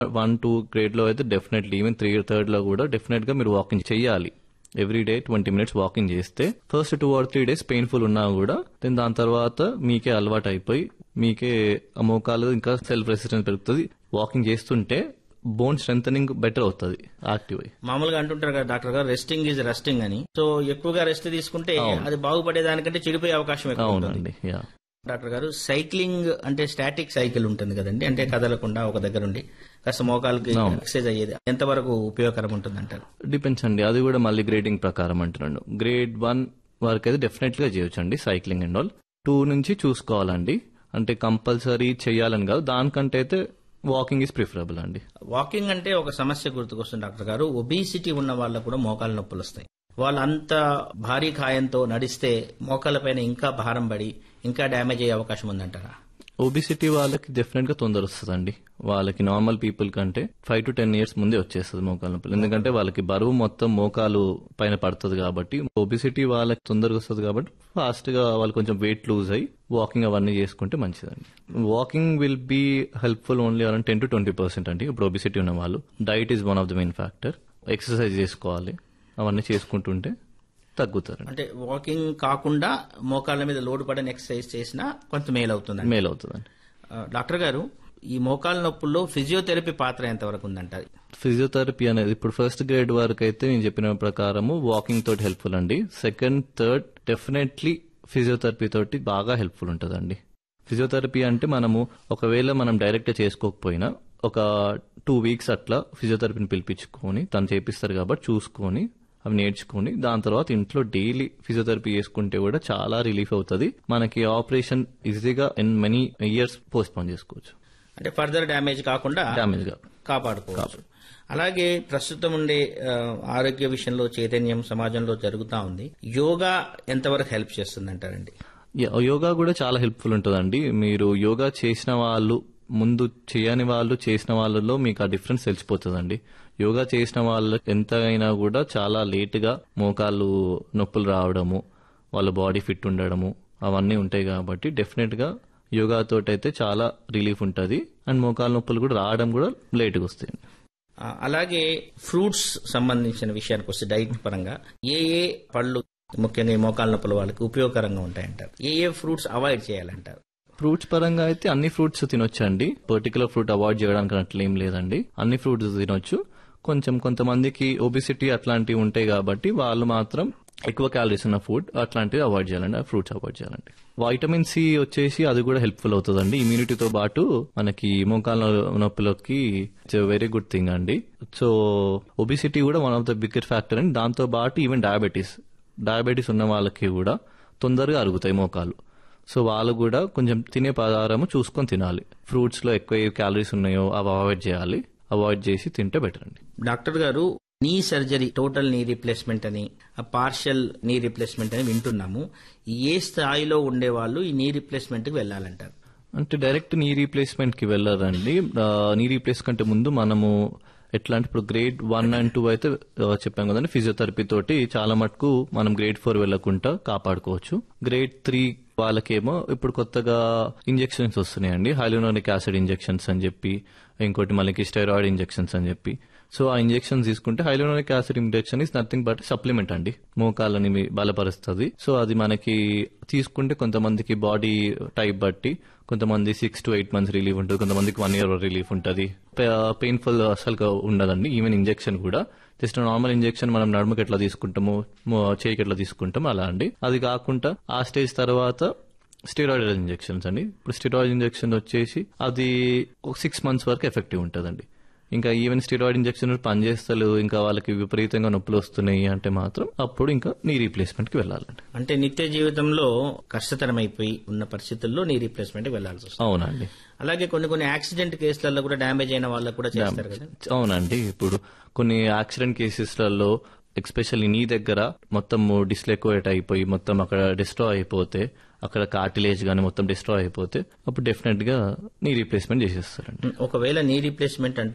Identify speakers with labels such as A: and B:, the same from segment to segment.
A: one two grade లో అయితే definitely even three third లో కూడా డెఫినెట్ గా మీరు వాకింగ్ చేయాలి every day twenty minutes walking చేస్తే first two or three days painful ఉన్నా కూడా దెన్ దాని తర్వాత మీకే అలవాటు అయిపోయి మీకే ఆ మోకాలు ఇంకా సెల్ఫ్ రెసిస్టెన్స్ పెరుగుతుంది వాకింగ్ చేస్తుంటే బోన్ స్ట్రెంగ్ బెటర్ అవుతుంది యాక్టివ్ అయ్యి
B: మామూలుగా అంటుంటారు కదా డాక్టర్ గారు రెస్టింగ్ ఈజ్ రెస్టింగ్ అని సో ఎక్కువగా రెస్ట్ తీసుకుంటే అది బాగుపడే దానికంటే చెడిపోయే అవకాశం ఎక్కువ ఉంటుంది
A: అవునండి యా
B: డాక్టర్ గారు సైక్లింగ్ అంటే స్టాటిక్ సైకిల్ ఉంటుంది కదండి అంటే కదలకుండా ఒక దగ్గర ఉండి కాస్త మోకాలకి ఎక్సర్సైజ్ అయ్యేది ఎంతవరకు ఉపయోగకరం ఉంటుంది అంటారు
A: డిపెండ్స్ అండి అది కూడా మళ్ళీ గ్రేడింగ్ ప్రకారం అంటున్నాను గ్రేడ్ వన్ వరకు అయితే డెఫినెట్ గా చేయొచ్చు అండి సైక్లింగ్ అండ్ ఆల్ టూ నుంచి చూసుకోవాలండి అంటే కంపల్సరీ చేయాలని కాదు దానికంటే అయితే వాకింగ్ ఇస్ ప్రిఫరబుల్ అండి
B: వాకింగ్ అంటే ఒక సమస్య గుర్తుకొస్తుంది డాక్టర్ గారు ఒబిసిటీ ఉన్న వాళ్ళకు కూడా మోకాలు నొప్పులు వస్తాయి వాళ్ళు అంత భారీ కాయంతో నడిస్తే మోకాళ్ళపైన ఇంకా భారం పడి ఇంకా డ్యామేజ్ అయ్యే అవకాశం ఉందంటారా
A: ఓబిసిటీ వాళ్ళకి డెఫినెట్ గా తొందర వస్తుందండి వాళ్ళకి నార్మల్ పీపుల్ కంటే ఫైవ్ టు టెన్ ఇయర్స్ ముందే వచ్చేస్తుంది మోకాలు నొప్పులు ఎందుకంటే వాళ్ళకి బరువు మొత్తం మోకాలు పైన పడుతుంది కాబట్టి ఓబిసిటీ వాళ్ళకి తొందరగా వస్తుంది కాబట్టి ఫాస్ట్ గా వాళ్ళు కొంచెం వెయిట్ లూజ్ అయ్యి వాకింగ్ అవన్నీ చేసుకుంటే మంచిదండి walking will be helpful only around ten to twenty percent అండి ఇప్పుడు ఓబిసిటీ ఉన్న వాళ్ళు diet is one of the main factor exercise చేసుకోవాలి అవన్నీ చేసుకుంటుంటే తగ్గుతారండి
B: అంటే వాకింగ్ కాకుండా మోకాళ్ళ మీద లోడ్ పడని ఎక్సర్సైజ్ చేసినా కొంత మేలు అవుతుంది
A: మేలు అవుతుందండి
B: డాక్టర్ గారు ఈ మోకాళ్ళ నొప్పుల్లో ఫిజియోథెరపీ పాత్ర ఎంతవరకు ఉందంటారు
A: ఫిజియోథెరపీ అనేది ఇప్పుడు ఫస్ట్ గ్రేడ్ వరకు అయితే నేను చెప్పిన ప్రకారము వాకింగ్ తోటి హెల్ప్ఫుల్ అండి సెకండ్ థర్డ్ డెఫినెట్లీ ఫిజియోథెరపీ తోటి బాగా హెల్ప్ఫుల్ ఉంటుందండి ఫిజియోథెరపీ అంటే మనము ఒకవేళ మనం డైరెక్ట్ చేసుకోకపోయినా ఒక టూ వీక్స్ అట్లా ఫిజియోథెరపీని పిలిపించుకొని తను చేపిస్తారు కాబట్టి చూసుకొని అవి నేర్చుకొని దాని తర్వాత ఇంట్లో డైలీ ఫిజియోథెరపీ చేసుకుంటే కూడా చాలా రిలీఫ్ అవుతుంది మనకి ఆపరేషన్ ఈజీగా in many years postpone చేసుకోవచ్చు
B: అంటే ఫర్దర్ డ్యామేజ్ కాకుండా
A: డ్యామేజ్ గా
B: కాపాడుకోవచ్చు అలాగే ప్రస్తుతం ఉండే ఆ, ఆరోగ్య విషయంలో చైతన్యం సమాజంలో జరుగుతా ఉంది యోగా ఎంతవరకు హెల్ప్ చేస్తుంది అంటారండి
A: యా- యోగా కూడా చాలా హెల్ప్ఫుల్ ఉంటుందండి మీరు యోగా చేసిన వాళ్ళు ముందు చేయని వాళ్ళు చేసిన వాళ్ళలో మీకు ఆ డిఫరెన్స్ తెలిసిపోతుందండి యోగా చేసిన వాళ్ళకి ఎంత అయినా కూడా చాలా లేటుగా మోకాళ్ళు నొప్పులు రావడము వాళ్ళ బాడీ ఫిట్ ఉండడము అవన్నీ ఉంటాయి కాబట్టి డెఫినెట్ గా యోగాతో అయితే చాలా రిలీఫ్ ఉంటుంది అండ్ మోకాళ్ళ నొప్పులు కూడా రావడం కూడా లేటుగా వస్తాయి
B: ఆ, అలాగే ఫ్రూట్స్ సంబంధించిన విషయానికి వస్తే డైట్ పరంగా ఏ ఏ పళ్ళు ముఖ్యంగా ఈ మోకాళ్ళ నొప్పుల వాళ్ళకి ఉపయోగకరంగా ఉంటాయంటారు ఏ ఏ ఫ్రూట్స్ అవాయిడ్ చేయాలంటారు
A: ఫ్రూట్స్ పరంగా అయితే అన్ని ఫ్రూట్స్ తినొచ్చండి పర్టికులర్ ఫ్రూట్ అవాయిడ్ చేయడానికి అట్లా ఏం లేదండి అన్ని ఫ్రూట్స్ తినొచ్చు కొంచెం కొంతమందికి ఒబిసిటీ అట్లాంటివి ఉంటాయి కాబట్టి వాళ్ళు మాత్రం ఎక్కువ క్యాలరీస్ ఉన్న ఫుడ్ అట్లాంటివి అవాయిడ్ చేయాలండి ఆ ఫ్రూట్స్ అవాయిడ్ చేయాలండి వైటమిన్ సి వచ్చేసి అది కూడా హెల్ప్ఫుల్ అవుతుందండి ఇమ్యూనిటీతో పాటు మనకి మోకాల నొప్పులకి ఇట్స్ వెరీ గుడ్ థింగ్ అండి సో ఒబిసిటీ కూడా one of the biggest factor అండి దాంతో పాటు ఈవెన్ డయాబెటీస్ డయాబెటీస్ ఉన్న వాళ్ళకి కూడా తొందరగా అరుగుతాయి మోకాలు సో వాళ్ళు కూడా కొంచెం తినే పదార్థము చూసుకొని తినాలి ఫ్రూట్స్ లో ఎక్కువ ఏ క్యాలరీస్ ఉన్నాయో అవి అవాయిడ్ చేయాలి అవాయిడ్ చేసి తింటే బెటర్ అండి
B: డాక్టర్ గారు knee surgery total knee replacement అని పార్షియల్ నీ రీప్లేస్మెంట్ అని వింటున్నాము ఏ స్థాయిలో ఉండేవాళ్ళు ఈ నీ రీప్లేస్మెంట్ కి వెళ్ళాలంటారు
A: అంటే డైరెక్ట్ నీ రీప్లేస్మెంట్ కి వెళ్ళారండి ఆ, నీ రీప్లేస్ కంటే ముందు మనము ఎట్లా అంటే ఇప్పుడు గ్రేడ్ వన్ అండ్ టూ అయితే ఆ, చెప్పాం కదండి ఫిజియోథెరపీ తోటి చాలా మటుకు మనం గ్రేడ్ ఫోర్ వెళ్లకుండా కాపాడుకోవచ్చు గ్రేడ్ త్రీ వాళ్ళకేమో ఇప్పుడు కొత్తగా ఇంజెక్షన్స్ వస్తున్నాయండి హైలోనోనిక్ యాసిడ్ ఇంజెక్షన్స్ అని చెప్పి ఇంకోటి మనకి స్టెరాయిడ్ ఇంజెక్షన్స్ అని చెప్పి సో ఆ ఇంజెక్షన్స్ తీసుకుంటే hyaluronic acid injection is nothing but supplement అండి మోకాళ్ళని మీ బలపరుస్తుంది సో అది మనకి తీసుకుంటే కొంతమందికి బాడీ టైప్ బట్టి కొంతమంది six to eight months relief ఉంటుంది కొంతమందికి వన్ ఇయర్ రిలీఫ్ ఉంటుంది పెయిన్ఫుల్ అసలు ఉండదండి ఈవెన్ ఇంజెక్షన్ కూడా జస్ట్ నార్మల్ ఇంజెక్షన్ మనం నడుముకి ఎట్లా తీసుకుంటాము మో- చేయికి ఎట్లా తీసుకుంటాము అలా అండి అది కాకుండా ఆ స్టేజ్ తర్వాత స్టెరాయిడ్ ఇంజెక్షన్స్ అండి ఇప్పుడు స్టెరాయిడ్ ఇంజెక్షన్ వచ్చేసి అది ఒక సిక్స్ మంత్స్ వరకు ఎఫెక్టివ్ ఉంటుందండి ఇంకా ఈవెన్ స్టెరాయిడ్ ఇంజెక్షన్ పనిచేస్తలేదు ఇంకా వాళ్ళకి విపరీతంగా నొప్పులు వస్తున్నాయి అంటే మాత్రం అప్పుడు ఇంకా నీ రీప్లేస్మెంట్ కి వెళ్ళాలండి
B: అంటే నిత్య జీవితంలో కష్టతరమైపోయి ఉన్న పరిస్థితుల్లో నీ రీప్లేస్మెంట్ కి వెళ్లాల్సి వస్తుంది
A: అవునండి
B: అలాగే కొన్ని కొన్ని యాక్సిడెంట్ కేసులలో కూడా డ్యామేజ్ అయిన వాళ్ళకు కూడా చేస్తారు కదా
A: అవునండి ఇప్పుడు కొన్ని యాక్సిడెంట్ కేసెస్లలో ఎక్స్పెషల్లీ నీ దగ్గర మొత్తం డిస్లెక్వేట్ అయిపోయి మొత్తం అక్కడ డిస్ట్రాయ్ అయిపోతే అక్కడ కార్టిలేజ్ గానీ మొత్తం డిస్ట్రాయ్ అయిపోతే అప్పుడు డెఫినెట్ గా నీ రీప్లేస్మెంట్ చేసేస్తారండి
B: ఒకవేళ నీ రీప్లేస్మెంట్ అంటూ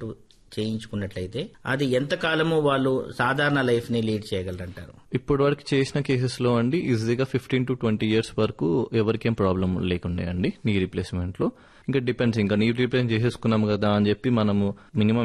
B: చేయించుకున్నట్లయితే అది ఎంత కాలము వాళ్ళు సాధారణ లైఫ్ ని లీడ్ చేయగలరంటారు
A: ఇప్పటి వరకు చేసిన కేసెస్ లో అండి ఈజీగా ఫిఫ్టీన్ టు ట్వంటీ ఇయర్స్ వరకు ఎవరికేం ప్రాబ్లం లేకుండే అండి నీ రీప్లేస్మెంట్ లో ఇంకా డిపెండ్స్ ఇంకా నీ రీప్లేస్ చేసేసుకున్నాం కదా అని చెప్పి మనము మినిమం